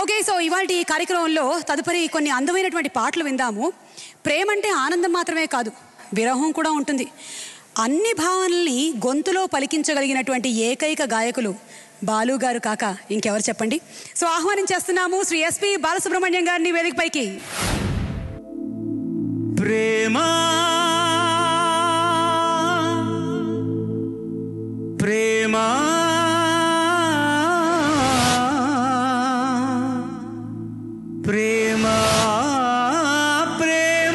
okay so ఇవాళ ఈ కార్యక్రమంలో తదుపరి కొన్ని అందమైనటువంటి పాటలు విందాము ప్రేమ అంటే ఆనందం మాత్రమే కాదు విరహం కూడా ఉంటుంది అన్ని భావనల్ని గొంతులో పలికించగలిగినటువంటి ఏకైక గాయకులు బాలు గారు కాక ఇంకెవరు చెప్పండి సో ఆహ్వానించేస్తున్నాము శ్రీ ఎస్పి బాలసుబ్రహ్మణ్యం గారిని వేదికపైకి ప్రేమ ప్రేమ ప్రేమ ప్రేమ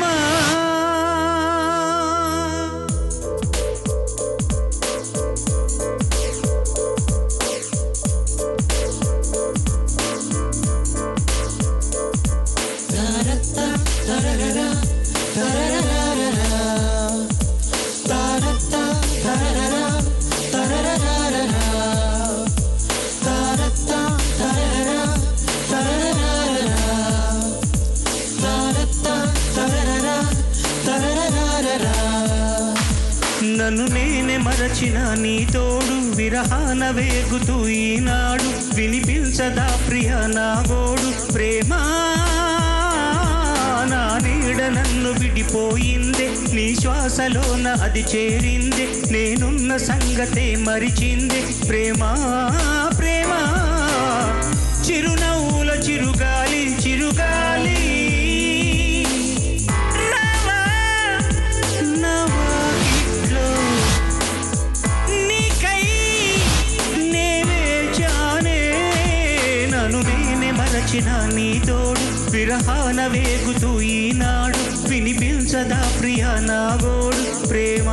నన్ను నేనే మరచిన నీ తోడు విరహాన వేగుతూ ఈనాడు వినిపించదా ప్రియ నా గోడు ప్రేమ నా నీడ నన్ను విడిపోయిందే నీ శ్వాసలోన అది చేరిందే నేనున్న సంగతే మరిచిందే ప్రేమ ప్రేమ చిరునవ్వుల చిరుగాలి చిరుగాలి నవా నవాకిట్లో నీకై నేనే జానే నన్ను నేనే మరచిన నీ తోడు విరహాన వేగుతూ ఈనాడు వినిపించదా ప్రియ నా గోడు ప్రేమ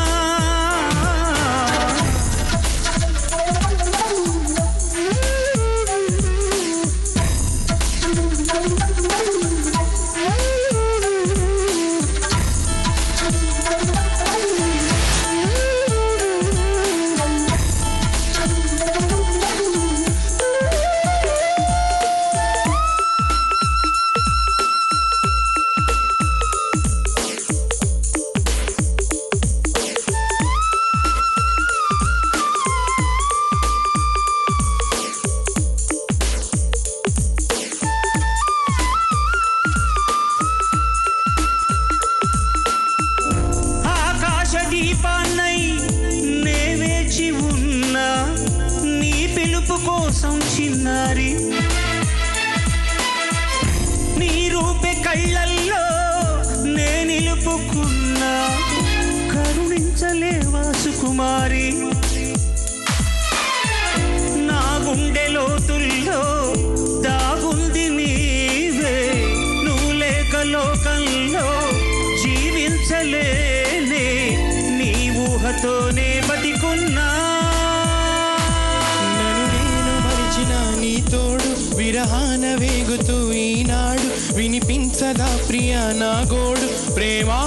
ఆకాశ దీపాన్నై నే వేచి ఉన్నా నీ పిలుపు కోసం చిన్నారి నీ రూపే కళ్ళల్లో నే నిలుపుకున్నా కరుణించలేవా సుకుమారి నా గుండె లోతుల్లో దాగుంది నీవే నువ్వు లేక లోకంలో జీవించలేనే నీ ఊహతోనే బతికున్నా నన్ను నేను మరిచిన నీ తోడు విరహాన వేగుతూ ఈనాడు వినిపించదా ప్రియ నా గోడు ప్రేమా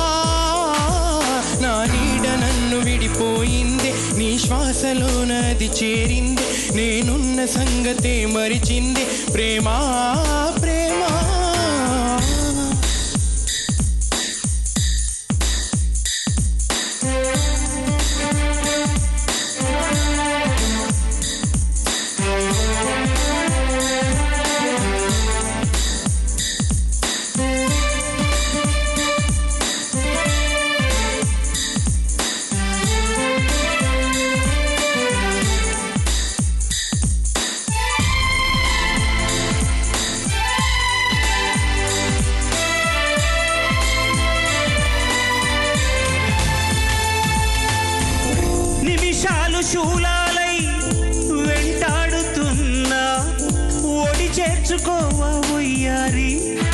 నా నీడ నన్ను విడిపోయింది నీ శ్వాసలో నది చేరింది నేనున్న సంగతే మరిచింది ప్రేమా ప్రేమా నిమిషాలు శూలాలై వెంటాడుతున్నా ఒడి చేర్చుకోవా ఉయ్యారి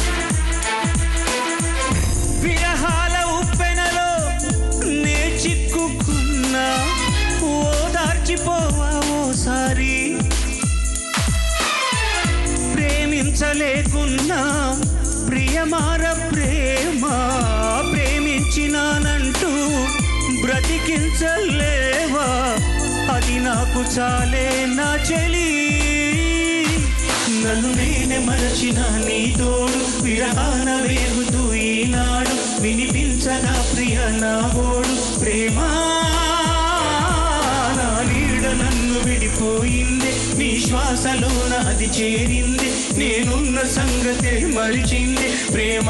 విరహాల ఉప్పెనలో నే చిక్కుకున్నా ఓదార్చిపోవా ఓసారి ప్రేమించలేకున్నా ప్రియమార ప్రేమ ప్రేమించినానంటూ బ్రతికించలేవా అది నాకు చాలే నా చెలి నన్ను నేనే మరచిన నీ తోడు విరహాన వేగుతూ ఈనాడు వినిపించగా ప్రియ నా గోడు ప్రేమ నా నీడ నన్ను విడి పడిపోయింది నీ శ్వాసలోన అది చేరింది నేనున్న సంగతే మరిచింది ప్రేమ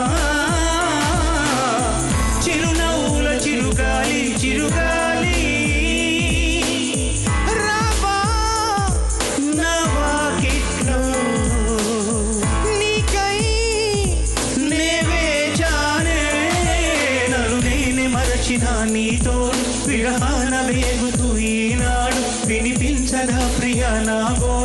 చిరునవ్వుల చిరుగాలి చిరుగాలి రావా నా వాకిట్లో నీకై నే వేచానే నన్ను నేనే మరచిన నీతో విరహాన వేగుతూ ఈనాడు వినిపించదా ప్రియ నా గోడు